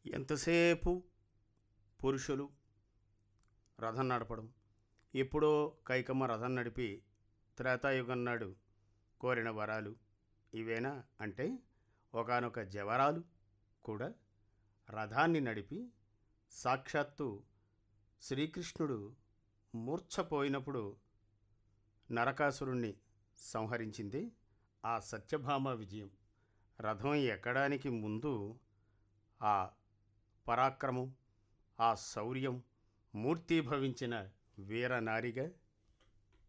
ఎంతసేపు పురుషులు రథం నడపడం ఎప్పుడో కైకమ్మ రథం నడిపి త్రేతాయుగం నాడు కోరిన వరాలు ఇవేనా అంటే ఒకానొక జవరాలు కూడా రథాన్ని నడిపి సాక్షాత్తు శ్రీకృష్ణుడు మూర్ఛపోయినప్పుడు నరకాసురుణ్ణి సంహరించింది ఆ సత్యభామ విజయం రథం ఎక్కడానికి ముందు ఆ పరాక్రమం ఆ శౌర్యం మూర్తీభవించిన వీరనారిగా